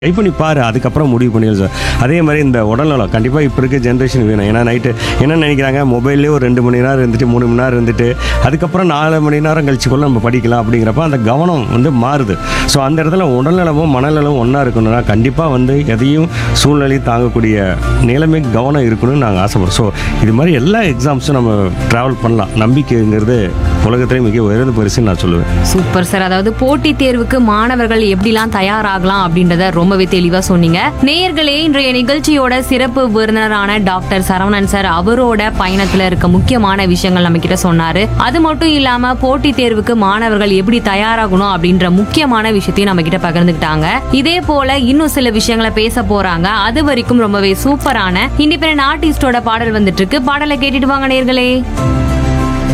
try பண்ணி பாரு அதுக்கப்புறம் முடிவு பண்ணிடலாம் சார் அதே மாதிரி இந்த உடல்நலம் கண்டிப்பாக இப்போ இருக்க ஜென்ரேஷன் வேணும் ஏன்னா நைட்டு என்ன நினைக்கிறாங்க மொபைல்லேயே ஒரு ரெண்டு மணி நேரம் இருந்துட்டு மூணு மணி நேரம் இருந்துட்டு அதுக்கப்புறம் நாலு மணி நேரம் கழிச்சு கூட நம்ம படிக்கலாம் அப்படிங்கிறப்ப அந்த கவனம் வந்து மாறுது ஸோ அந்த இடத்துல உடல்நலமும் மனநலமும் ஒன்றா இருக்கணும்னா கண்டிப்பாக வந்து எதையும் சூழ்நிலை தாங்கக்கூடிய நிலைமை கவனம் இருக்கணும்னு நாங்கள் ஆசைப்படுறோம் ஸோ இது மாதிரி எல்லா எக்ஸாம்ஸும் நம்ம ட்ராவல் பண்ணலாம் நம்பிக்கைங்கிறது உலகத்திலே மிக உயர்ந்த பரிசுன்னு நான் சொல்லுவேன் சூப்பர் சார் அதாவது போட்டித் தேர்வுக்கு மாணவர்கள் எப்படிலாம் தயாராகலாம் அப்படின்றத ரொம்பவே தெளிவா சொன்னீங்க நேயர்களே இன்றைய நிகழ்ச்சியோட சிறப்பு விருந்தினரான டாக்டர் சரவணன் சார் அவரோட பயணத்துல இருக்க முக்கியமான விஷயங்கள் நம்ம கிட்ட சொன்னாரு அது மட்டும் இல்லாம போட்டித் தேர்வுக்கு மாணவர்கள் எப்படி தயாராகணும் அப்படின்ற முக்கியமான விஷயத்தையும் நம்ம கிட்ட பகிர்ந்துக்கிட்டாங்க இதே போல இன்னும் சில விஷயங்களை பேச போறாங்க அது வரைக்கும் ரொம்பவே சூப்பரான இண்டிபெண்டன்ட் ஆர்டிஸ்டோட பாடல் வந்துட்டு இருக்கு பாடலை கேட்டுட்டு வாங்க நேயர்களே